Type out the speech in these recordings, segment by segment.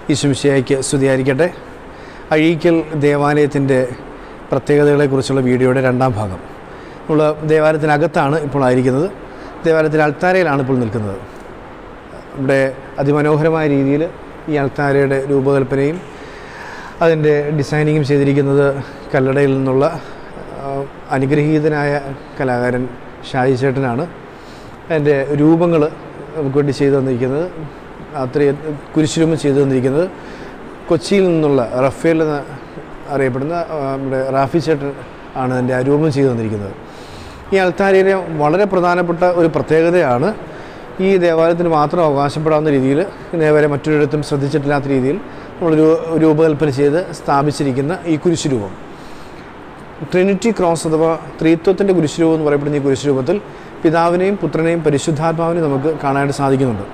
ഈശുമിശിയായിക്ക് സ്തുതിയായിരിക്കട്ടെ അഴീക്കൽ ദേവാലയത്തിൻ്റെ പ്രത്യേകതകളെക്കുറിച്ചുള്ള വീഡിയോയുടെ രണ്ടാം ഭാഗം നമ്മൾ ദേവാലയത്തിനകത്താണ് ഇപ്പോൾ ആയിരിക്കുന്നത് ദേവാലയത്തിൻ്റെ അൾത്താരയിലാണ് ഇപ്പോൾ നിൽക്കുന്നത് ഇവിടെ അതിമനോഹരമായ രീതിയിൽ ഈ അൾത്താരയുടെ രൂപകൽപ്പനയും അതിൻ്റെ ഡിസൈനിങ്ങും ചെയ്തിരിക്കുന്നത് കല്ലടയിൽ നിന്നുള്ള ആ, അനുഗ്രഹീതനായ കലാകാരൻ ഷാജി ചേട്ടനാണ് അതിൻ്റെ രൂപങ്ങൾ നമുക്ക് വേണ്ടി ചെയ്തു തന്നിരിക്കുന്നത് അത്രയും കുരിശുരൂപം ചെയ്തു തന്നിരിക്കുന്നത് കൊച്ചിയിൽ നിന്നുള്ള റഫേൽ എന്ന് അറിയപ്പെടുന്ന ആ, നമ്മുടെ റാഫി ചേട്ടൻ ആണ് അതിൻ്റെ ആ രൂപം ചെയ്തു തന്നിരിക്കുന്നത് ഈ അൾത്താരയിലെ വളരെ പ്രധാനപ്പെട്ട ഒരു പ്രത്യേകതയാണ് ഈ ദേവാലയത്തിന് മാത്രം അവകാശപ്പെടാവുന്ന രീതിയിൽ ഇതേവരെ മറ്റൊരിടത്തും ശ്രദ്ധിച്ചിട്ടില്ലാത്ത രീതിയിൽ നമ്മൾ രൂപകൽപ്പന ചെയ്ത് സ്ഥാപിച്ചിരിക്കുന്ന ഈ കുരിശുരൂപം ട്രിനിറ്റി ക്രോസ് അഥവാ ത്രിത്വത്തിൻ്റെ കുരിശുരൂപം എന്ന് പറയപ്പെടുന്ന ഈ കുരിശുരൂപത്തിൽ പിതാവിനെയും പുത്രനെയും പരിശുദ്ധാത്മാവിനെയും നമുക്ക് കാണാനായിട്ട് സാധിക്കുന്നുണ്ട്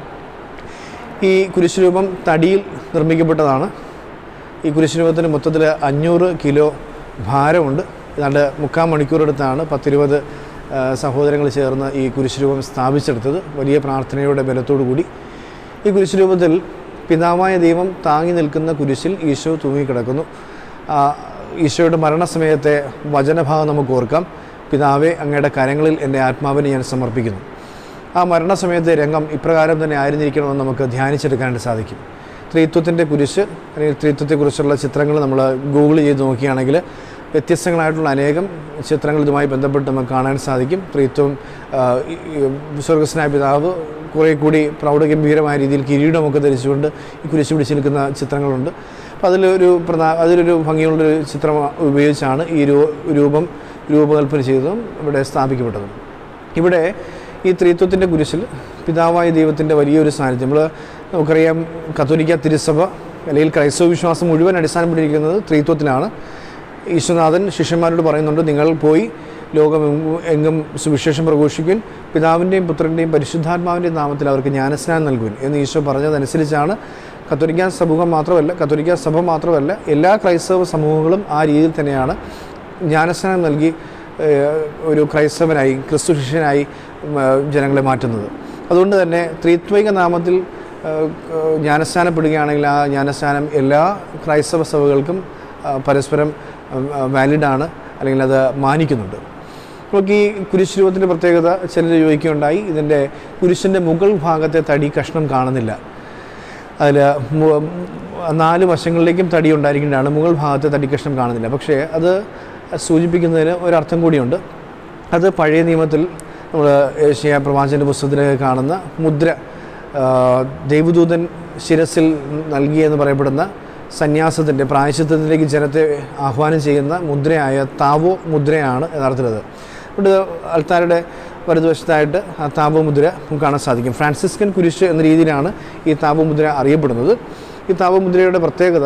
ഈ കുരിശുരൂപം തടിയിൽ നിർമ്മിക്കപ്പെട്ടതാണ് ഈ കുരിശുരൂപത്തിന് മൊത്തത്തിൽ അഞ്ഞൂറ് കിലോ ഭാരമുണ്ട് ഏതാണ്ട് മുക്കാൽ മണിക്കൂറെടുത്താണ് പത്തിരുപത് ആ, സഹോദരങ്ങൾ ചേർന്ന് ഈ കുരിശുരൂപം സ്ഥാപിച്ചെടുത്തത് വലിയ പ്രാർത്ഥനയുടെ ബലത്തോടു കൂടി ഈ കുരിശുരൂപത്തിൽ പിതാവായ ദൈവം താങ്ങി നിൽക്കുന്ന കുരിശിൽ ഈശോ തൂങ്ങിക്കിടക്കുന്നു ആ, ഈശോയുടെ മരണസമയത്തെ വചനഭാഗം നമുക്ക് ഓർക്കാം പിതാവെ അങ്ങയുടെ കരങ്ങളിൽ എൻ്റെ ആത്മാവിനെ ഞാൻ സമർപ്പിക്കുന്നു ആ മരണസമയത്തെ രംഗം ഇപ്രകാരം തന്നെ ആയിരുന്നിരിക്കണമെന്ന് നമുക്ക് ധ്യാനിച്ചെടുക്കാനായിട്ട് സാധിക്കും ത്രിത്വത്തിൻ്റെ കുരിശ് അല്ലെങ്കിൽ ത്രിത്വത്തെക്കുറിച്ചുള്ള ചിത്രങ്ങൾ നമ്മൾ ഗൂഗിൾ ചെയ്ത് നോക്കുകയാണെങ്കിൽ വ്യത്യസ്തങ്ങളായിട്ടുള്ള അനേകം ചിത്രങ്ങൾ ഇതുമായി ബന്ധപ്പെട്ട് നമുക്ക് കാണാൻ സാധിക്കും ത്രിത്വം ആ, ഈ- ഈ സ്വർഗസ്നായ പിതാവ് കുറേ കൂടി പ്രൗഢഗംഭീരമായ രീതിയിൽ കിരീടമൊക്കെ ധരിച്ചുകൊണ്ട് ഈ കുരിശ് പിടിച്ച് നിൽക്കുന്ന ചിത്രങ്ങളുണ്ട് അപ്പോൾ അതിലൊരു പ്രധാ അതിലൊരു ഭംഗിയുള്ളൊരു ചിത്രം ഉപയോഗിച്ചാണ് ഈ രൂ രൂപം രൂപകൽപ്പന ചെയ്തതും ഇവിടെ സ്ഥാപിക്കപ്പെട്ടതും ഇവിടെ ഈ ത്രിത്വത്തിൻ്റെ കുരിശിൽ പിതാവായ ദൈവത്തിൻ്റെ വലിയൊരു സാന്നിധ്യം നമ്മൾ നമുക്കറിയാം കത്തോലിക്ക തിരുസഭ അല്ലെങ്കിൽ ക്രൈസ്തവ വിശ്വാസം മുഴുവൻ അടിസ്ഥാനപ്പെട്ടിരിക്കുന്നത് ത്രിത്വത്തിലാണ് ഈശ്വനാഥൻ ശിഷ്യന്മാരോട് പറയുന്നുണ്ട് നിങ്ങൾ പോയി ലോകം എങ്ങും- എങ്ങും സുവിശേഷം പ്രഘോഷിക്കുവിൻ പിതാവിൻ്റെയും പുത്രൻ്റെയും പരിശുദ്ധാത്മാവിൻ്റെയും നാമത്തിൽ അവർക്ക് ജ്ഞാനസ്നാനം നൽകുവിൻ എന്ന് ഈശോ പറഞ്ഞതനുസരിച്ചാണ് കത്തോലിക്ക സമൂഹം മാത്രമല്ല കത്തോലിക്ക സഭ മാത്രമല്ല എല്ലാ ക്രൈസ്തവ സമൂഹങ്ങളും ആ രീതിയിൽ തന്നെയാണ് ജ്ഞാനസ്നാനം നൽകി ഏഹ്, ഒരു ക്രൈസ്തവനായി ക്രിസ്തു ശിഷ്യനായി ഉം, ഏഹ്, ജനങ്ങളെ മാറ്റുന്നത് അതുകൊണ്ട് തന്നെ ത്രിത്വൈക നാമത്തിൽ ഏഹ്, ഏഹ്, ജ്ഞാനസ്നാനപ്പെടുകയാണെങ്കിൽ ആ ജ്ഞാനസ്നാനം എല്ലാ ക്രൈസ്തവ സഭകൾക്കും ആ, പരസ്പരം വാലിഡാണ് അല്ലെങ്കിൽ അത് മാനിക്കുന്നുണ്ട് നമുക്ക് ഈ കുരിശ് രൂപത്തിൻ്റെ പ്രത്യേകത ചിലർ ചോദിക്കുകയുണ്ടായി ഇതിൻ്റെ കുരിശിൻ്റെ മുകൾ ഭാഗത്തെ തടി കഷ്ണം കാണുന്നില്ല അതിൽ നാല് വശങ്ങളിലേക്കും തടി ഉണ്ടായിരിക്കേണ്ടതാണ് മുകൾ ഭാഗത്തെ തടി കഷ്ണം കാണുന്നില്ല പക്ഷേ അത് സൂചിപ്പിക്കുന്നതിന് ഒരർത്ഥം കൂടിയുണ്ട് അത് പഴയ നിയമത്തിൽ നമ്മൾ ഏഷ്യ പ്രവാചകൻ്റെ പുസ്തകത്തിലൊക്കെ കാണുന്ന മുദ്ര ആ, ദൈവദൂതൻ ശിരസിൽ നൽകിയെന്ന് പറയപ്പെടുന്ന സന്യാസത്തിൻ്റെ പ്രായശിത്വത്തിലേക്ക് ജനത്തെ ആഹ്വാനം ചെയ്യുന്ന മുദ്രയായ താവോ മുദ്രയാണ് യഥാർത്ഥത്തിലത് അതുകൊണ്ട് അൽത്താരുടെ വലതുവശത്തായിട്ട് ആ താപമുദ്ര നമുക്ക് കാണാൻ സാധിക്കും ഫ്രാൻസിസ്കൻ കുരിശ് എന്ന രീതിയിലാണ് ഈ താപമുദ്ര അറിയപ്പെടുന്നത് ഈ താപമുദ്രയുടെ പ്രത്യേകത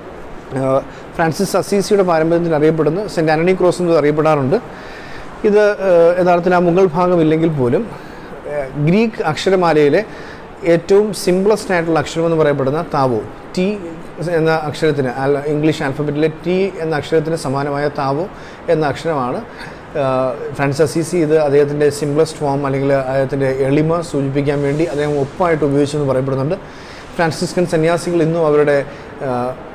ആ, ഫ്രാൻസിസ് അസീസിയുടെ പാരമ്പര്യത്തിൽ അറിയപ്പെടുന്ന സെൻറ്റ് ആൻ്റണി ക്രോസ് എന്ന് അറിയപ്പെടാറുണ്ട് ഇത് ആ, യഥാർത്ഥത്തിൽ ആ മുകൾ ഭാഗമില്ലെങ്കിൽ പോലും ആ, ഗ്രീക്ക് അക്ഷരമാലയിലെ ഏറ്റവും സിംപ്ലസ്റ്റ് ആയിട്ടുള്ള അക്ഷരം എന്ന് പറയപ്പെടുന്ന താവോ ടി എന്ന അക്ഷരത്തിന് അൽ- ഇംഗ്ലീഷ് ആൽഫബറ്റിലെ ടി എന്ന അക്ഷരത്തിന് സമാനമായ താവോ എന്ന അക്ഷരമാണ് ആ, ഫ്രാൻസിസ് അസീസി ഇത് അദ്ദേഹത്തിൻ്റെ സിംപ്ലസ്റ്റ് ഫോം അല്ലെങ്കിൽ അദ്ദേഹത്തിൻ്റെ എളിമ സൂചിപ്പിക്കാൻ വേണ്ടി അദ്ദേഹം ഒപ്പായിട്ട് ഉപയോഗിച്ചെന്ന് പറയപ്പെടുന്നുണ്ട് ഫ്രാൻസിസ്കൻ സന്യാസികൾ ഇന്നും അവരുടെ ആ,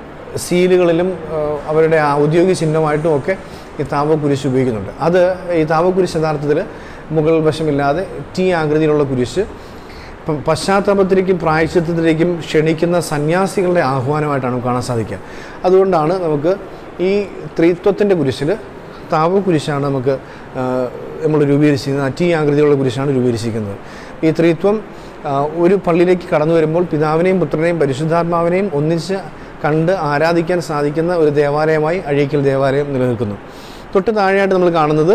സീലുകളിലും ആ, അവരുടെ ഔദ്യോഗിക ചിഹ്നമായിട്ടും ഒക്കെ ഈ താപ കുരിശ് ഉപയോഗിക്കുന്നുണ്ട് അത് ഈ താപ കുരിശ് യഥാർത്ഥത്തിൽ മുകൾ വശമില്ലാതെ ടി ആകൃതിയിലുള്ള കുരിശ് ഇപ്പം പശ്ചാത്താപത്തിലേക്കും പ്രായശ്ചിത്തത്തിലേക്കും ക്ഷണിക്കുന്ന സന്യാസികളുടെ ആഹ്വാനമായിട്ടാണ് നമുക്ക് കാണാൻ സാധിക്കുക അതുകൊണ്ടാണ് നമുക്ക് ഈ ത്രിത്വത്തിൻ്റെ കുരിശിൽ താപ കുരിശാണ് നമുക്ക് ആ, നമ്മൾ രൂപീകരിച്ചിരിക്കുന്നത് ടി ആകൃതിയുള്ള കുരിശാണ് രൂപീകരിച്ചിരിക്കുന്നത് ഈ ത്രിത്വം ആ, ഒരു പള്ളിയിലേക്ക് കടന്നു വരുമ്പോൾ പിതാവിനെയും പുത്രനെയും പരിശുദ്ധാത്മാവിനെയും ഒന്നിച്ച് കണ്ട് ആരാധിക്കാൻ സാധിക്കുന്ന ഒരു ദേവാലയമായി അഴീക്കൽ ദേവാലയം നിലനിൽക്കുന്നു തൊട്ട് താഴെയായിട്ട് നമ്മൾ കാണുന്നത്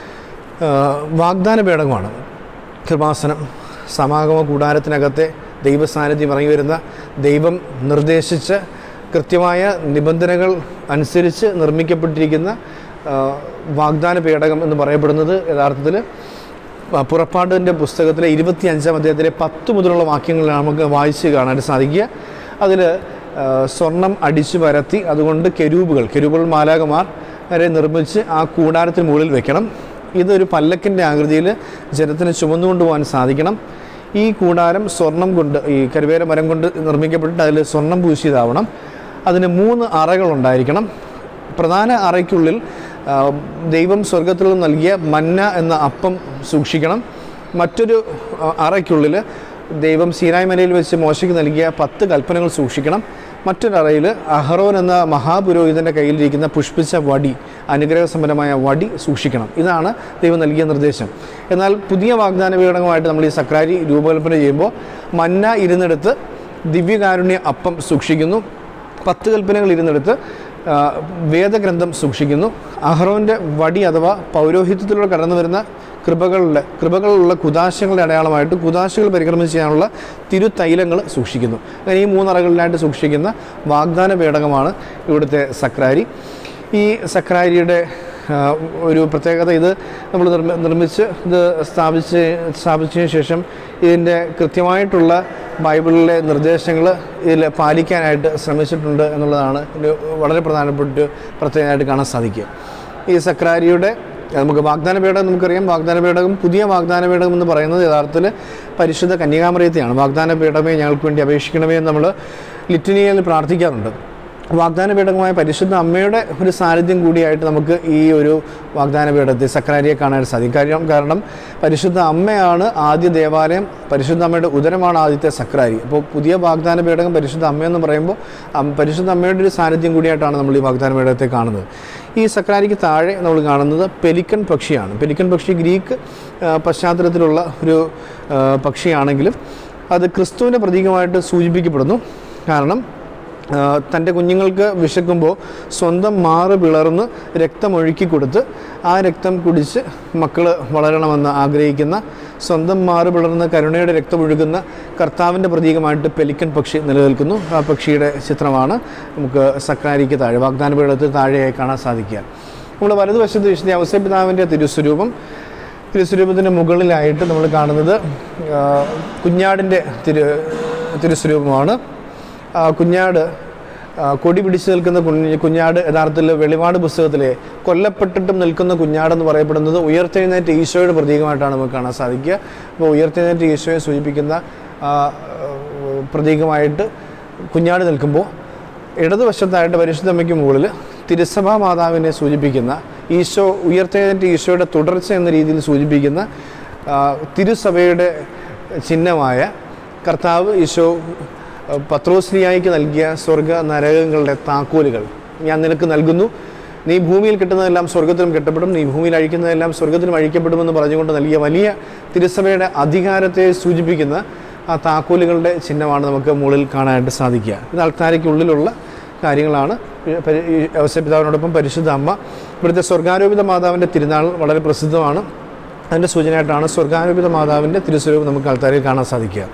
ആ, വാഗ്ദാന പേടകമാണ് കൃപാസനം സമാഗമ കൂടാരത്തിനകത്തെ ദൈവസാന്നിധ്യം ഇറങ്ങി വരുന്ന ദൈവം നിർദ്ദേശിച്ച കൃത്യമായ നിബന്ധനകൾ അനുസരിച്ച് നിർമ്മിക്കപ്പെട്ടിരിക്കുന്ന ആ, വാഗ്ദാന പേടകം എന്ന് പറയപ്പെടുന്നത് യഥാർത്ഥത്തിൽ ആ, പുറപ്പാടിൻ്റെ പുസ്തകത്തിലെ ഇരുപത്തി അഞ്ചാം അധ്യായത്തിലെ പത്ത് മുതലുള്ള വാക്യങ്ങളാണ് നമുക്ക് വായിച്ച് കാണാനായിട്ട് സാധിക്കുക അതിൽ സ്വർണം അടിച്ചു പരത്തി അതുകൊണ്ട് കെരൂബുകൾ കെരൂബുകൾ മാലാകമാർ വരെ നിർമ്മിച്ച് ആ കൂടാരത്തിന് മുകളിൽ വെക്കണം ഇതൊരു പല്ലക്കിൻ്റെ ആകൃതിയിൽ ജനത്തിന് ചുമന്നുകൊണ്ട് പോകാൻ സാധിക്കണം ഈ കൂടാരം സ്വർണം കൊണ്ട് ഈ കരുവേല മരം കൊണ്ട് നിർമ്മിക്കപ്പെട്ടിട്ട് അതിൽ സ്വർണം പൂശിയതാവണം അതിന് മൂന്ന് അറകളുണ്ടായിരിക്കണം പ്രധാന അറയ്ക്കുള്ളിൽ ആ, ദൈവം സ്വർഗത്തിൽ നിന്ന് നൽകിയ മന്ന എന്ന അപ്പം സൂക്ഷിക്കണം മറ്റൊരു ആ, അറയ്ക്കുള്ളിൽ ദൈവം സീനായ് മലയിൽ വെച്ച് മോശയ്ക്ക് നൽകിയ പത്ത് കൽപ്പനകൾ സൂക്ഷിക്കണം മറ്റൊരറയിൽ അഹറോൻ എന്ന മഹാപുരോഹിതൻ്റെ കയ്യിലിരിക്കുന്ന പുഷ്പിച്ച വടി അനുഗ്രഹസമ്പന്നമായ വടി സൂക്ഷിക്കണം ഇതാണ് ദൈവം നൽകിയ നിർദ്ദേശം എന്നാൽ പുതിയ വാഗ്ദാന വിവരണമായിട്ട് നമ്മൾ ഈ സക്രാരി രൂപകൽപ്പന ചെയ്യുമ്പോൾ മന്ന ഇരുന്നിടത്ത് ദിവ്യകാരുണ്യ അപ്പം സൂക്ഷിക്കുന്നു പത്ത് കൽപ്പനകൾ ഇരുന്നിടത്ത് ആ, വേദഗ്രന്ഥം സൂക്ഷിക്കുന്നു അഹ്റോൻ്റെ വടി അഥവാ പൗരോഹിത്യത്തിലൂടെ കടന്നു വരുന്ന കൃപകളുടെ കൃപകളുള്ള കുതാശകളുടെ അടയാളമായിട്ട് കുതാശകൾ പരിക്രമം ചെയ്യാനുള്ള തിരുത്തൈലങ്ങൾ സൂക്ഷിക്കുന്നു അങ്ങനെ ഈ മൂന്നറകളിലായിട്ട് സൂക്ഷിക്കുന്ന വാഗ്ദാന പേടകമാണ് ഇവിടുത്തെ സക്രാരി ഈ സക്രാരിയുടെ ആ, ഒരു പ്രത്യേകത ഇത് നമ്മൾ നിർമ്മി നിർമ്മിച്ച് ഇത് സ്ഥാപിച്ച് സ്ഥാപിച്ചതിന് ശേഷം ഇതിൻ്റെ കൃത്യമായിട്ടുള്ള ബൈബിളിലെ നിർദ്ദേശങ്ങൾ ഇതിൽ പാലിക്കാനായിട്ട് ശ്രമിച്ചിട്ടുണ്ട് എന്നുള്ളതാണ് ഇതിൻ്റെ വളരെ പ്രധാനപ്പെട്ട ഒരു പ്രത്യേകമായിട്ട് കാണാൻ സാധിക്കുക ഈ സക്രാരിയുടെ നമുക്ക് വാഗ്ദാന പേടകം നമുക്കറിയാം വാഗ്ദാന പേടകം പുതിയ വാഗ്ദാന പേടകം എന്ന് പറയുന്നത് യഥാർത്ഥത്തിൽ പരിശുദ്ധ കന്യകാമറിയത്തെയാണ് വാഗ്ദാന പേടകമേ ഞങ്ങൾക്ക് വേണ്ടി അപേക്ഷിക്കണമേ എന്ന് നമ്മൾ ലിറ്റനിയയിൽ പ്രാർത്ഥിക്കാറുണ്ട് വാഗ്ദാന പീഠകമായ പരിശുദ്ധ അമ്മയുടെ ഒരു സാന്നിധ്യം കൂടിയായിട്ട് നമുക്ക് ഈ ഒരു വാഗ്ദാന പീഠത്തെ സക്രാരിയെ കാണാൻ സാധിക്കും കാര്യം കാരണം പരിശുദ്ധ അമ്മയാണ് ആദ്യ ദേവാലയം പരിശുദ്ധ അമ്മയുടെ ഉദരമാണ് ആദ്യത്തെ സക്രാരി അപ്പോൾ പുതിയ വാഗ്ദാന പീഠകം പരിശുദ്ധ അമ്മയെന്ന് പറയുമ്പോൾ അം- പരിശുദ്ധ അമ്മയുടെ ഒരു സാന്നിധ്യം കൂടിയായിട്ടാണ് നമ്മൾ ഈ വാഗ്ദാന പീഠകത്തെ കാണുന്നത് ഈ സക്രാരിക്ക് താഴെ നമ്മൾ കാണുന്നത് പെലിക്കൻ പക്ഷിയാണ് പെലിക്കൻ പക്ഷി ഗ്രീക്ക് ആ, പശ്ചാത്തലത്തിലുള്ള ഒരു ആ, പക്ഷിയാണെങ്കിലും അത് ക്രിസ്തുവിൻ്റെ പ്രതീകമായിട്ട് സൂചിപ്പിക്കപ്പെടുന്നു കാരണം ആ, തൻ്റെ കുഞ്ഞുങ്ങൾക്ക് വിശക്കുമ്പോൾ സ്വന്തം മാറ് പിളർന്ന് രക്തമൊഴുക്കി കൊടുത്ത് ആ രക്തം കുടിച്ച് മക്കൾ വളരണമെന്ന് ആഗ്രഹിക്കുന്ന സ്വന്തം മാറ് പിളർന്ന് കരുണയുടെ രക്തമൊഴുകുന്ന കർത്താവിൻ്റെ പ്രതീകമായിട്ട് പെലിക്കൻ പക്ഷി നിലനിൽക്കുന്നു ആ പക്ഷിയുടെ ചിത്രമാണ് നമുക്ക് സക്രാരിക്ക് താഴെ വാഗ്ദാന പീഠത്തിൽ താഴെയായി കാണാൻ സാധിക്കുക നമ്മൾ വലതുവശത്ത് വിശുദ്ധ ഔസപിതാവിൻ്റെ തിരുസ്വരൂപം തിരുസ്വരൂപത്തിൻ്റെ മുകളിലായിട്ട് നമ്മൾ കാണുന്നത് ആ, കുഞ്ഞാടിൻ്റെ തിരു തിരുസ്വരൂപമാണ് ആ, കുഞ്ഞാട് ആ, കൊടി പിടിച്ചു നിൽക്കുന്ന കുഞ്ഞ് കുഞ്ഞാട് യഥാർത്ഥത്തിൽ വെളിപാട് പുസ്തകത്തിലെ കൊല്ലപ്പെട്ടിട്ടും നിൽക്കുന്ന കുഞ്ഞാടെന്ന് പറയപ്പെടുന്നത് ഉയർത്തെഴുന്നേറ്റ ഈശോയുടെ പ്രതീകമായിട്ടാണ് നമുക്ക് കാണാൻ സാധിക്കുക അപ്പോൾ ഉയർത്തെഴുന്നേറ്റ ഈശോയെ സൂചിപ്പിക്കുന്ന ആ, പ്രതീകമായിട്ട് കുഞ്ഞാട് നിൽക്കുമ്പോൾ ഇടതുവശത്തായിട്ട് പരിശുദ്ധമ്മയ്ക്ക് മുകളിൽ തിരുസഭാ മാതാവിനെ സൂചിപ്പിക്കുന്ന ഈശോ ഉയർത്തെഴുന്നേറ്റ ഈശോയുടെ തുടർച്ച എന്ന രീതിയിൽ സൂചിപ്പിക്കുന്ന ആ, തിരുസഭയുടെ ചിഹ്നമായ കർത്താവ് ഈശോ ആ, പത്രോസ്ലിയായിക്ക് നൽകിയ സ്വർഗ നരകങ്ങളുടെ താക്കോലുകൾ ഞാൻ നിനക്ക് നൽകുന്നു നീ ഭൂമിയിൽ കിട്ടുന്നതെല്ലാം സ്വർഗത്തിലും കെട്ടപ്പെടും നീ ഭൂമിയിൽ അഴിക്കുന്നതെല്ലാം സ്വർഗത്തിലും അഴിക്കപ്പെടുമെന്ന് പറഞ്ഞുകൊണ്ട് നൽകിയ വലിയ തിരുസഭയുടെ അധികാരത്തെ സൂചിപ്പിക്കുന്ന ആ താക്കോലുകളുടെ ചിഹ്നമാണ് നമുക്ക് മുകളിൽ കാണാനായിട്ട് സാധിക്കുക ഇത് അൾത്താരയ്ക്കുള്ളിലുള്ള കാര്യങ്ങളാണ് ഔസപിതാവിനോടൊപ്പം പരിശുദ്ധ അമ്മ ഇവിടുത്തെ സ്വർഗാരോപിത മാതാവിൻ്റെ തിരുനാൾ വളരെ പ്രസിദ്ധമാണ് അതിൻ്റെ സൂചനയായിട്ടാണ് സ്വർഗാരോപിത മാതാവിൻ്റെ തിരുസ്വരൂപം നമുക്ക് അൾത്താരയിൽ കാണാൻ സാധിക്കുക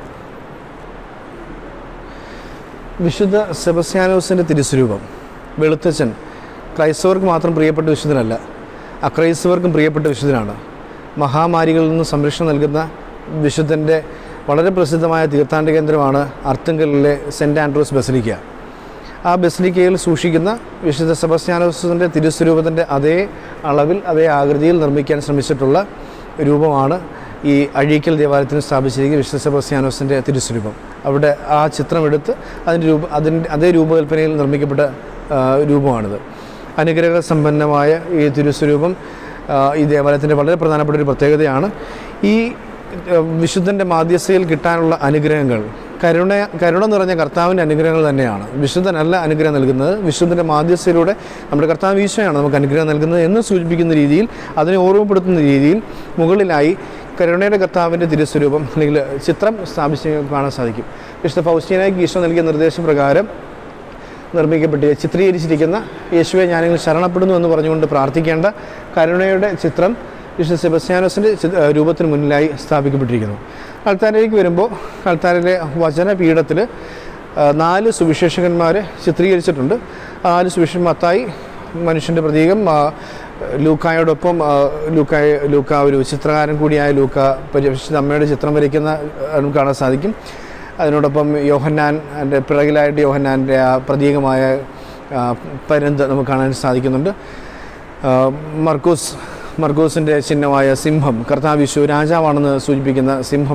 വിശുദ്ധ സെബസ്യാനോസിൻ്റെ തിരുസ്വരൂപം വെളുത്തച്ഛൻ ക്രൈസ്തവർക്ക് മാത്രം പ്രിയപ്പെട്ട വിശുദ്ധനല്ല അക്രൈസ്തവർക്കും പ്രിയപ്പെട്ട വിശുദ്ധനാണ് മഹാമാരികളിൽ നിന്ന് സംരക്ഷണം നൽകുന്ന വിശുദ്ധൻ്റെ വളരെ പ്രസിദ്ധമായ തീർത്ഥാടന കേന്ദ്രമാണ് അർത്തുങ്കലിലെ സെൻറ്റ് ആൻഡ്രൂസ് ബസലിക്ക ആ ബസലിക്കയിൽ സൂക്ഷിക്കുന്ന വിശുദ്ധ സെബസ്യാനോസിൻ്റെ തിരുസ്വരൂപത്തിൻ്റെ അതേ അളവിൽ അതേ ആകൃതിയിൽ നിർമ്മിക്കാൻ ശ്രമിച്ചിട്ടുള്ള രൂപമാണ് ഈ അഴീക്കൽ ദേവാലയത്തിന് സ്ഥാപിച്ചിരിക്കുന്ന വിശുദ്ധ സെബസ്യാനോസിൻ്റെ തിരുസ്വരൂപം അവിടെ ആ ചിത്രമെടുത്ത് അതിൻ്റെ രൂപ അതിൻ്റെ അതേ രൂപകൽപ്പനയിൽ നിർമ്മിക്കപ്പെട്ട ആ, രൂപമാണിത് അനുഗ്രഹ സമ്പന്നമായ ഈ തിരുസ്വരൂപം ആ, ഈ ദേവാലയത്തിൻ്റെ വളരെ പ്രധാനപ്പെട്ട ഒരു പ്രത്യേകതയാണ് ഈ വിശുദ്ധൻ്റെ മാധ്യസ്ഥയിൽ കിട്ടാനുള്ള അനുഗ്രഹങ്ങൾ കരുണ കരുണ നിറഞ്ഞ കർത്താവിൻ്റെ അനുഗ്രഹങ്ങൾ തന്നെയാണ് വിശുദ്ധനല്ല അനുഗ്രഹം നൽകുന്നത് വിശുദ്ധൻ്റെ മാധ്യസ്ഥയിലൂടെ നമ്മുടെ കർത്താവ് ഈശോയാണ് നമുക്ക് അനുഗ്രഹം നൽകുന്നത് എന്ന് സൂചിപ്പിക്കുന്ന രീതിയിൽ അതിനെ ഓർമ്മപ്പെടുത്തുന്ന രീതിയിൽ മുകളിലായി കരുണയുടെ കർത്താവിൻ്റെ തിരുസ്വരൂപം അല്ലെങ്കിൽ ചിത്രം സ്ഥാപിച്ച് കാണാൻ സാധിക്കും വിശുദ്ധ ഫൗസ്റ്റീനായിക്ക് ഈശോ നൽകിയ നിർദ്ദേശപ്രകാരം നിർമ്മിക്കപ്പെട്ട് ചിത്രീകരിച്ചിരിക്കുന്ന യേശുവെ ഞാനിങ്ങൾ ശരണപ്പെടുന്നു എന്ന് പറഞ്ഞുകൊണ്ട് പ്രാർത്ഥിക്കേണ്ട കരുണയുടെ ചിത്രം വിശുദ്ധ സെബസ്ത്യാനോസിൻ്റെ ചി- ഏഹ് രൂപത്തിന് മുന്നിലായി സ്ഥാപിക്കപ്പെട്ടിരിക്കുന്നു അൾത്താരയിലേക്ക് വരുമ്പോൾ അൾത്താരയിലെ വചനപീഠത്തിൽ നാല് സുവിശേഷകന്മാരെ ചിത്രീകരിച്ചിട്ടുണ്ട് ആ നാല് സുവിശേഷൻ മത്തായി മനുഷ്യൻ്റെ പ്രതീകം ആ, ലൂക്കായോടൊപ്പം ആ, ലൂക്കായ ലൂക്ക ഒരു ചിത്രകാരൻ കൂടിയായ ലൂക്ക പരിശുദ്ധ അമ്മയുടെ ചിത്രം വരയ്ക്കുന്ന ആ, നമുക്ക് കാണാൻ സാധിക്കും അതിനോടൊപ്പം യോഹന്നാൻ എൻ്റെ പിറകിലായിട്ട് യോഹന്നാൻ്റെ ആ പ്രതീകമായ ആ, പരുന്ത് നമുക്ക് കാണാൻ സാധിക്കുന്നുണ്ട് ആ, മർക്കൂസ് മർക്കൂസിൻ്റെ ചിഹ്നമായ സിംഹം കർത്താവിശു രാജാവാണെന്ന് സൂചിപ്പിക്കുന്ന സിംഹം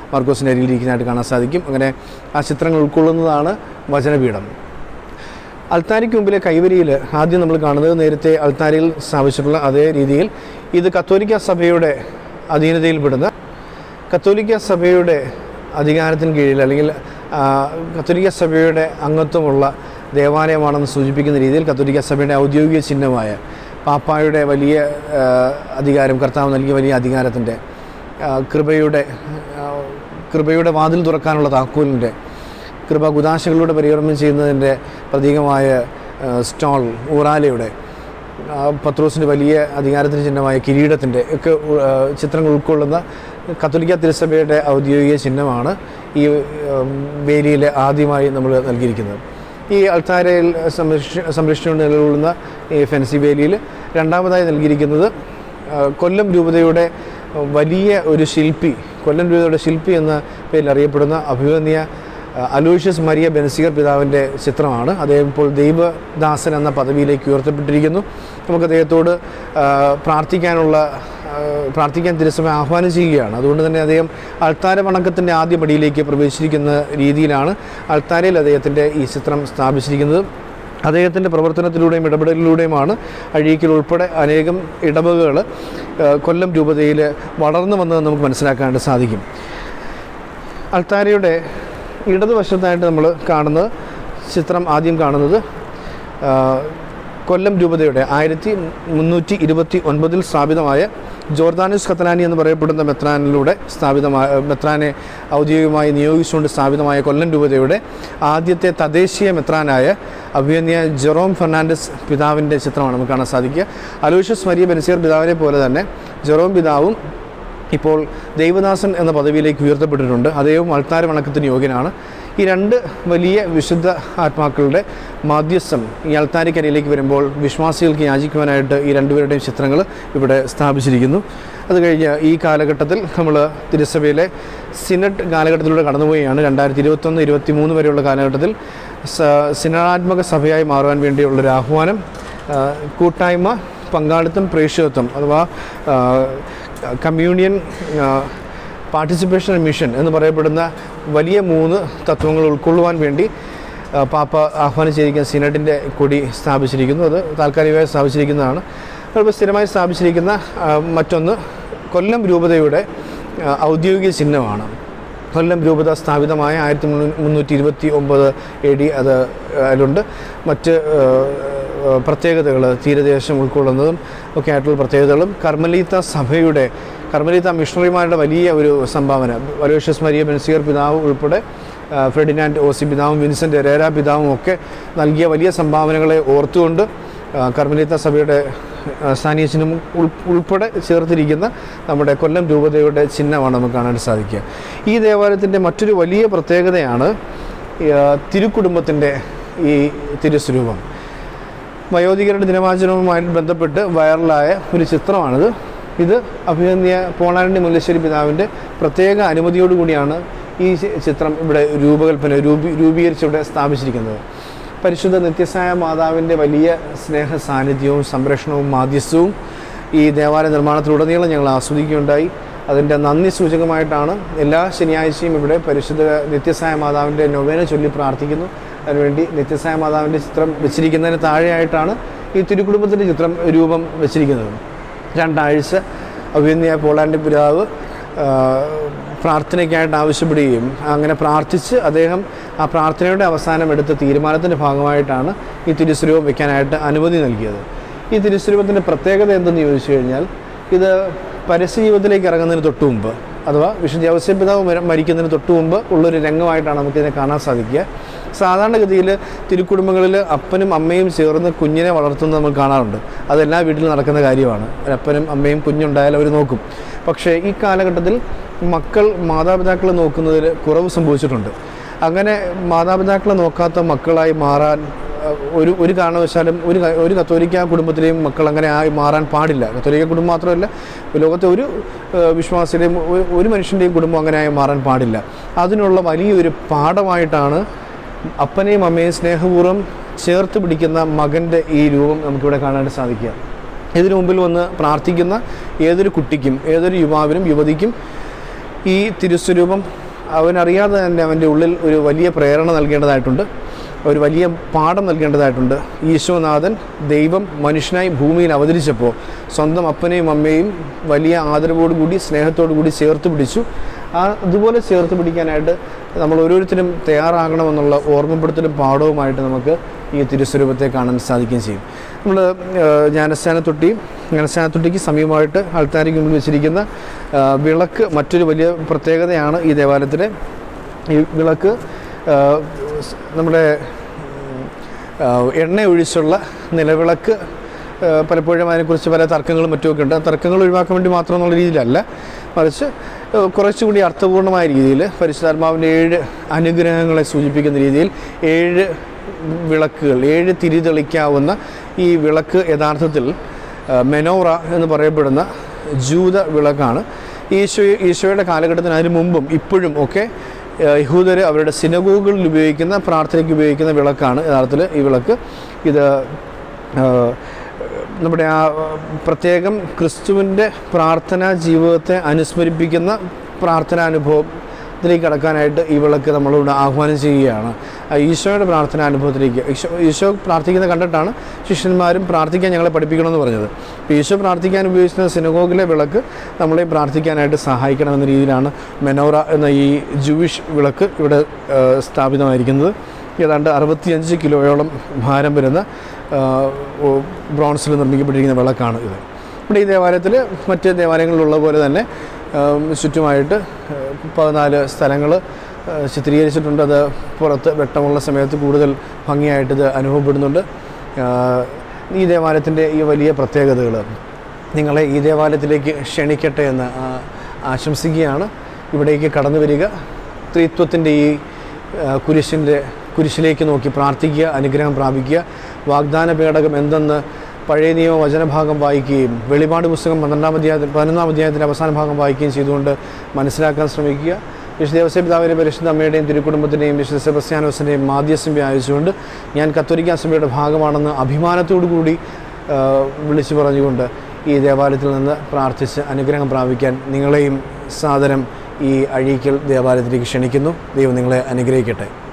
മാർക്കോസിൻ്റെ അരിയിൽ ഇരിക്കുന്നതായിട്ട് കാണാൻ സാധിക്കും അങ്ങനെ ആ ചിത്രങ്ങൾ ഉൾക്കൊള്ളുന്നതാണ് വചനപീഠം അൾത്താരയ്ക്ക് മുമ്പിലെ കൈവരിയിൽ ആദ്യം നമ്മൾ കാണുന്നത് നേരത്തെ അൾത്താരയിൽ സ്ഥാപിച്ചിട്ടുള്ള അതേ രീതിയിൽ ഇത് കത്തോലിക്ക സഭയുടെ അധീനതയിൽപ്പെടുന്ന കത്തോലിക്ക സഭയുടെ അധികാരത്തിന് കീഴിൽ അല്ലെങ്കിൽ ആ, കത്തോലിക്ക സഭയുടെ അംഗത്വമുള്ള ദേവാലയമാണെന്ന് സൂചിപ്പിക്കുന്ന രീതിയിൽ കത്തോലിക്ക സഭയുടെ ഔദ്യോഗിക ചിഹ്നമായ പാപ്പായുടെ വലിയ ആ, അധികാരം കർത്താവ് നൽകിയ വലിയ അധികാരത്തിൻ്റെ ആ, കൃപയുടെ ആ, കൃപയുടെ വാതിൽ തുറക്കാനുള്ള താക്കോലിൻ്റെ കൃപ കുദാശകളിലൂടെ പരികർമ്മം ചെയ്യുന്നതിൻ്റെ പ്രതീകമായ ആ, സ്റ്റോൾ ഊറാലയുടെ ആ, പത്രോസിൻ്റെ വലിയ അധികാരത്തിന് ചിഹ്നമായ കിരീടത്തിൻ്റെ ഒക്കെ ഉ- ആ, ചിത്രങ്ങൾ ഉൾക്കൊള്ളുന്ന കത്തോലിക്ക തിരുസഭയുടെ ഔദ്യോഗിക ചിഹ്നമാണ് ഈ വേലിയിൽ ആദ്യമായി നമ്മൾ നൽകിയിരിക്കുന്നത് ഈ അൾത്താരയിൽ സംരക്ഷ സംരക്ഷിച്ചുകൊണ്ട് നിലകൊള്ളുന്ന ഈ ഫെൻസി വേലിയിൽ രണ്ടാമതായി നൽകിയിരിക്കുന്നത് ആ, കൊല്ലം രൂപതയുടെ വലിയ ഒരു ശില്പി കൊല്ലം രൂപതയുടെ ശില്പി എന്ന പേരിൽ അറിയപ്പെടുന്ന അഭിമന്യ അലൂഷ്യസ് മരിയ ബെൻസിഗർ പിതാവിൻ്റെ ചിത്രമാണ് അദ്ദേഹം ഇപ്പോൾ ദൈവദാസൻ എന്ന പദവിയിലേക്ക് ഉയർത്തപ്പെട്ടിരിക്കുന്നു നമുക്ക് അദ്ദേഹത്തോട് ആ, പ്രാർത്ഥിക്കാനുള്ള ആ, പ്രാർത്ഥിക്കാൻ തിരുസഭ ആഹ്വാനം ചെയ്യുകയാണ് അതുകൊണ്ട് തന്നെ അദ്ദേഹം അൾത്താര വണക്കത്തിൻ്റെ ആദ്യ പടിയിലേക്ക് പ്രവേശിച്ചിരിക്കുന്ന രീതിയിലാണ് അൾത്താരയിൽ അദ്ദേഹത്തിൻ്റെ ഈ ചിത്രം സ്ഥാപിച്ചിരിക്കുന്നത് അദ്ദേഹത്തിൻ്റെ പ്രവർത്തനത്തിലൂടെയും ഇടപെടലിലൂടെയുമാണ് അഴീക്കൽ ഉൾപ്പെടെ അനേകം ഇടവകകൾ കൊല്ലം രൂപതയിൽ വളർന്നു വന്നത് നമുക്ക് മനസ്സിലാക്കാനായിട്ട് സാധിക്കും അൾത്താരയുടെ ഇടതുവശത്തായിട്ട് നമ്മൾ കാണുന്നത് ചിത്രം ആദ്യം കാണുന്നത് ആ, കൊല്ലം രൂപതയുടെ ആയിരത്തി മുന്നൂറ്റി ഇരുപത്തി ഒൻപതിൽ സ്ഥാപിതമായ ജോർദാനിസ് കത്തലാനി എന്ന് പറയപ്പെടുന്ന മെത്രാനിലൂടെ സ്ഥാപിതമായ മെത്രാനെ ഔദ്യോഗികമായി നിയോഗിച്ചുകൊണ്ട് സ്ഥാപിതമായ കൊല്ലം രൂപതയുടെ ആദ്യത്തെ തദ്ദേശീയ മെത്രാനായ അഭിയന്യ ജെറോം ഫെർണാണ്ടസ് പിതാവിൻ്റെ ചിത്രമാണ് നമുക്ക് കാണാൻ സാധിക്കുക അലൂഷ്യസ് മരിയ ബെൻസിയർ പിതാവിനെ പോലെ തന്നെ ജെറോം പിതാവും ഇപ്പോൾ ദൈവദാസൻ എന്ന പദവിയിലേക്ക് ഉയർത്തപ്പെട്ടിട്ടുണ്ട് അദ്ദേഹവും അൾത്താര വണക്കത്തിന് യോഗ്യനാണ് ഈ രണ്ട് വലിയ വിശുദ്ധ ആത്മാക്കളുടെ മാധ്യസ്ഥം ഈ അൾത്താരിക്കരിയിലേക്ക് വരുമ്പോൾ വിശ്വാസികൾക്ക് യാചിക്കുവാനായിട്ട് ഈ രണ്ടുപേരുടെയും ചിത്രങ്ങൾ ഇവിടെ സ്ഥാപിച്ചിരിക്കുന്നു അത് കഴിഞ്ഞ് ഈ കാലഘട്ടത്തിൽ നമ്മൾ തിരുസഭയിലെ സിനഡ് കാലഘട്ടത്തിലൂടെ കടന്നുപോവുകയാണ് രണ്ടായിരത്തി ഇരുപത്തൊന്ന് ഇരുപത്തി മൂന്ന് വരെയുള്ള കാലഘട്ടത്തിൽ സ- സിനഡാത്മക സഭയായി മാറുവാൻ വേണ്ടിയുള്ളൊരു ആഹ്വാനം ആ, കൂട്ടായ്മ പങ്കാളിത്തം പ്രേക്ഷിതത്വം അഥവാ ആ, കമ്മ്യൂണിയൻ ആ, പാർട്ടിസിപ്പേഷൻ ആൻഡ് മിഷൻ എന്ന് പറയപ്പെടുന്ന വലിയ മൂന്ന് തത്വങ്ങൾ ഉൾക്കൊള്ളുവാൻ വേണ്ടി ആ, പാപ്പ ആഹ്വാനം ചെയ്തിരിക്കുന്ന സിനഡിൻ്റെ കൊടി സ്ഥാപിച്ചിരിക്കുന്നു അത് താൽക്കാലികമായി സ്ഥാപിച്ചിരിക്കുന്നതാണ് അതിപ്പോൾ സ്ഥിരമായി സ്ഥാപിച്ചിരിക്കുന്ന ആ, മറ്റൊന്ന് കൊല്ലം രൂപതയുടെ ആ, ഔദ്യോഗിക ചിഹ്നമാണ് കൊല്ലം രൂപത സ്ഥാപിതമായ ആയിരത്തി മുന്നൂറ്റി ഇരുപത്തി ഒമ്പത് എ ഡി അത് അതിലുണ്ട് മറ്റ് പ്രത്യേകതകൾ തീരദേശം ഉൾക്കൊള്ളുന്നതും ഒക്കെ ആയിട്ടുള്ള പ്രത്യേകതകളും കർമ്മലീത്ത സഭയുടെ കർമ്മലീത്ത മിഷണറിമാരുടെ വലിയ ഒരു സംഭാവന വലോഷ്യസ് മരിയ ബെൻസിയർ പിതാവ് ഉൾപ്പെടെ ആ, ഫെർഡിനാൻഡ് ഓസി പിതാവും വിൻസെൻ്റ് എരേര പിതാവും ഒക്കെ നൽകിയ വലിയ സംഭാവനകളെ ഓർത്തുകൊണ്ട് ആ, കർമ്മലീത്ത സഭയുടെ ആ, സ്ഥാനീയ ചിഹ്നം ഉൾ ഉൾപ്പെടെ ചേർത്തിരിക്കുന്ന നമ്മുടെ കൊല്ലം രൂപതയുടെ ചിഹ്നമാണ് നമുക്ക് കാണാൻ സാധിക്കുക ഈ ദേവാലയത്തിൻ്റെ മറ്റൊരു വലിയ പ്രത്യേകതയാണ് ഈ, ആ, തിരുക്കുടുംബത്തിൻ്റെ ഈ തിരുസ്വരൂപം വയോധികരുടെ ദിനവാചനവുമായിട്ട് ബന്ധപ്പെട്ട് വൈറലായ ഒരു ചിത്രമാണിത് ഇത് അഭിനന്ദിയ പോളാരണ്ടി മുല്ലശ്ശേരി പിതാവിൻ്റെ പ്രത്യേക അനുമതിയോടുകൂടിയാണ് ഈ ചി- ചിത്രം ഇവിടെ രൂപകൽപ്പന രൂപീ രൂപീകരിച്ചിവിടെ സ്ഥാപിച്ചിരിക്കുന്നത് പരിശുദ്ധ നിത്യസായ മാതാവിൻ്റെ വലിയ സ്നേഹ സാന്നിധ്യവും സംരക്ഷണവും മാധ്യസ്ഥവും ഈ ദേവാലയ നിർമ്മാണത്തിലുടനീളം ഞങ്ങൾ ആസ്വദിക്കുകയുണ്ടായി അതിൻ്റെ നന്ദി സൂചകമായിട്ടാണ് എല്ലാ ശനിയാഴ്ചയും ഇവിടെ പരിശുദ്ധ നിത്യസായ മാതാവിൻ്റെ നൊവേന ചൊല്ലി പ്രാർത്ഥിക്കുന്നു അതിനുവേണ്ടി നിത്യസായ മാതാവിൻ്റെ ചിത്രം വെച്ചിരിക്കുന്നതിന് താഴെയായിട്ടാണ് ഈ തിരുക്കുടുംബത്തിൻ്റെ ചിത്രം രൂപം വെച്ചിരിക്കുന്നത് രണ്ടാഴ്ച അഭിനയ പോളാൻ്റെ പിതാവ് ആ, പ്രാർത്ഥനയ്ക്കായിട്ട് ആവശ്യപ്പെടുകയും അങ്ങനെ പ്രാർത്ഥിച്ച് അദ്ദേഹം ആ പ്രാർത്ഥനയുടെ അവസാനം എടുത്ത തീരുമാനത്തിൻ്റെ ഭാഗമായിട്ടാണ് ഈ തിരുസ്വരൂപം വെക്കാനായിട്ട് അനുമതി നൽകിയത് ഈ തിരുസ്വരൂപത്തിൻ്റെ പ്രത്യേകത എന്തെന്ന് ചോദിച്ചു കഴിഞ്ഞാൽ ഇത് പരസ്യ ജീവിതത്തിലേക്ക് ഇറങ്ങുന്നതിന് തൊട്ട് മുമ്പ് അഥവാ വിശുദ്ധ ഔസ്യ പിതാവ് മര- മരിക്കുന്നതിന് തൊട്ട് മുമ്പ് ഉള്ളൊരു രംഗമായിട്ടാണ് നമുക്കിതിനെ കാണാൻ സാധിക്കുക സാധാരണഗതിയിൽ തിരുക്കുടുംബങ്ങളിൽ അപ്പനും അമ്മയും ചേർന്ന് കുഞ്ഞിനെ വളർത്തുന്നത് നമ്മൾ കാണാറുണ്ട് അതെല്ലാ വീട്ടിലും നടക്കുന്ന കാര്യമാണ് അപ്പനും അമ്മയും കുഞ്ഞുണ്ടായാൽ അവർ നോക്കും പക്ഷേ ഈ കാലഘട്ടത്തിൽ മക്കൾ മാതാപിതാക്കളെ നോക്കുന്നതിൽ കുറവ് സംഭവിച്ചിട്ടുണ്ട് അങ്ങനെ മാതാപിതാക്കളെ നോക്കാത്ത മക്കളായി മാറാൻ അഹ്, ഒരു ഒരു കാരണവശാലും ഒരു ക- ഒരു കത്തോലിക്ക കുടുംബത്തിലെയും മക്കൾ അങ്ങനെ ആയി മാറാൻ പാടില്ല കത്തോലിക്ക കുടുംബം മാത്രമല്ല ലോകത്തെ ഒരു ഏഹ്, വിശ്വാസിയുടെയും ഒരു- ഒരു മനുഷ്യൻ്റെയും കുടുംബം അങ്ങനെ ആയി മാറാൻ പാടില്ല അതിനുള്ള വലിയൊരു പാഠമായിട്ടാണ് അപ്പനെയും അമ്മയും സ്നേഹപൂർവ്വം ചേർത്ത് പിടിക്കുന്ന മകൻ്റെ ഈ രൂപം നമുക്കിവിടെ കാണാനായിട്ട് സാധിക്കുക ഇതിനു മുമ്പിൽ വന്ന് പ്രാർത്ഥിക്കുന്ന ഏതൊരു കുട്ടിക്കും ഏതൊരു യുവാവിനും യുവതിക്കും ഈ തിരുസ്വരൂപം അവനറിയാതെ തന്നെ അവൻ്റെ ഉള്ളിൽ ഒരു വലിയ പ്രേരണ നൽകേണ്ടതായിട്ടുണ്ട് ഒരു വലിയ പാഠം നൽകേണ്ടതായിട്ടുണ്ട് ഈശോനാഥൻ ദൈവം മനുഷ്യനായി ഭൂമിയിൽ അവതരിച്ചപ്പോൾ സ്വന്തം അപ്പനെയും അമ്മയും വലിയ ആദരവോടുകൂടി സ്നേഹത്തോടു കൂടി ചേർത്ത് പിടിച്ചു ആ അതുപോലെ ചേർത്ത് പിടിക്കാനായിട്ട് നമ്മൾ ഓരോരുത്തരും തയ്യാറാകണമെന്നുള്ള ഓർമ്മപ്പെടുത്തലും പാഠവുമായിട്ട് നമുക്ക് ഈ തിരുസ്വരൂപത്തെ കാണാൻ സാധിക്കുകയും ചെയ്യും നമ്മൾ ജ്ഞാനസ്ഥാനത്തൊട്ടി ജ്ഞാനസ്ഥാനത്തൊട്ടിക്ക് സമീപമായിട്ട് അൾത്താരിക്ക് മുമ്പിൽ വെച്ചിരിക്കുന്ന ആ, വിളക്ക് മറ്റൊരു വലിയ പ്രത്യേകതയാണ് ഈ ദേവാലയത്തിലെ ഈ വിളക്ക് ആ, സ് നമ്മുടെ ഉം, ആ, എണ്ണ ഒഴിച്ചുള്ള നിലവിളക്ക് ആ, പലപ്പോഴും അതിനെക്കുറിച്ച് പല തർക്കങ്ങളും മറ്റുമൊക്കെ ഉണ്ട് ആ തർക്കങ്ങൾ ഒഴിവാക്കാൻ വേണ്ടി മാത്രം എന്നുള്ള രീതിയിലല്ല മറിച്ച് ആ, കുറച്ചുകൂടി അർത്ഥപൂർണമായ രീതിയിൽ പരിശുദ്ധാത്മാവിൻ്റെ ഏഴ് അനുഗ്രഹങ്ങളെ സൂചിപ്പിക്കുന്ന രീതിയിൽ ഏഴ് വിളക്കുകൾ ഏഴ് തിരി തെളിക്കാവുന്ന ഈ വിളക്ക് യഥാർത്ഥത്തിൽ ആ, മെനോറ എന്ന് പറയപ്പെടുന്ന ജൂത വിളക്കാണ് ഈശോ ഈശോയുടെ കാലഘട്ടത്തിന് അതിന് മുമ്പും ഇപ്പോഴും ഒക്കെ യഹൂദർ അവരുടെ സിനഗോഗുകളിൽ ഉപയോഗിക്കുന്ന പ്രാർത്ഥനയ്ക്ക് ഉപയോഗിക്കുന്ന വിളക്കാണ് യഥാർത്ഥത്തിൽ ഈ വിളക്ക് ഇത് ആ, നമ്മുടെ ആ പ്രത്യേകം ക്രിസ്തുവിൻ്റെ പ്രാർത്ഥനാ ജീവിതത്തെ അനുസ്മരിപ്പിക്കുന്ന പ്രാർത്ഥനാനുഭവം ഇതിലേക്ക് കടക്കാനായിട്ട് ഈ വിളക്ക് നമ്മളോട് ആഹ്വാനം ചെയ്യുകയാണ് ആ ഈശോയുടെ പ്രാർത്ഥനാ അനുഭവത്തിലേക്ക് ഈശോ ഈശോ പ്രാർത്ഥിക്കുന്ന കണ്ടിട്ടാണ് ശിഷ്യന്മാരും പ്രാർത്ഥിക്കാൻ ഞങ്ങളെ പഠിപ്പിക്കണമെന്ന് പറഞ്ഞത് അപ്പോൾ ഈശോ പ്രാർത്ഥിക്കാൻ ഉപയോഗിക്കുന്ന സിനഗോഗിലെ വിളക്ക് നമ്മളെ പ്രാർത്ഥിക്കാനായിട്ട് സഹായിക്കണമെന്ന രീതിയിലാണ് മെനോറ എന്ന ഈ ജൂവിഷ് വിളക്ക് ഇവിടെ ആ, സ്ഥാപിതമായിരിക്കുന്നത് ഏതാണ്ട് അറുപത്തിയഞ്ച് കിലോയോളം ഭാരം വരുന്ന ആ, ഓ, ബ്രോൺസിൽ നിർമ്മിക്കപ്പെട്ടിരിക്കുന്ന വിളക്കാണ് ഇത് ഇവിടെ ഈ ദേവാലയത്തിൽ മറ്റ് ദേവാലയങ്ങളിലുള്ള പോലെ തന്നെ ആം, ചുറ്റുമായിട്ട് ആ, പതിനാല് സ്ഥലങ്ങൾ ചിത്രീകരിച്ചിട്ടുണ്ട് അത് പുറത്ത് വെട്ടമുള്ള സമയത്ത് കൂടുതൽ ഭംഗിയായിട്ട് ഇത് അനുഭവപ്പെടുന്നുണ്ട് ആ, ഈ ദേവാലയത്തിൻ്റെ ഈ വലിയ പ്രത്യേകതകൾ നിങ്ങളെ ഈ ദേവാലയത്തിലേക്ക് ക്ഷണിക്കട്ടെ എന്ന് ആ, ആശംസിക്കുകയാണ് ഇവിടേക്ക് കടന്നു വരിക ത്രിത്വത്തിൻ്റെ ഈ ആ, കുരിശിൻ്റെ കുരിശിലേക്ക് നോക്കി പ്രാർത്ഥിക്കുക അനുഗ്രഹം പ്രാപിക്കുക വാഗ്ദാന പേടകം എന്തെന്ന് പഴയ നിയമ വചനഭാഗം വായിക്കുകയും വെളിപാട് പുസ്തകം പന്ത്രണ്ടാം അധ്യായത്തിൽ പതിനൊന്നാം അധ്യായത്തിൻ്റെ അവസാന ഭാഗം വായിക്കുകയും ചെയ്തുകൊണ്ട് മനസ്സിലാക്കാൻ ശ്രമിക്കുക വിശുദ്ധ ദേവസ്വ പിതാവിൻ്റെ പരിശുദ്ധ അമ്മയുടെയും തിരുക്കുടുംബത്തിൻ്റെയും വിശുദ്ധ സെബസ്ത്യാനോസിൻ്റെയും മാധ്യസ്ഥം വ്യാപിച്ചുകൊണ്ട് ഞാൻ കത്തോലിക്ക സഭയുടെ ഭാഗമാണെന്ന് അഭിമാനത്തോടു കൂടി ആ, വിളിച്ചു പറഞ്ഞുകൊണ്ട് ഈ ദേവാലയത്തിൽ നിന്ന് പ്രാർത്ഥിച്ച് അനുഗ്രഹം പ്രാപിക്കാൻ നിങ്ങളെയും സാദരം ഈ അഴീക്കൽ ദേവാലയത്തിലേക്ക് ക്ഷണിക്കുന്നു ദൈവം നിങ്ങളെ അനുഗ്രഹിക്കട്ടെ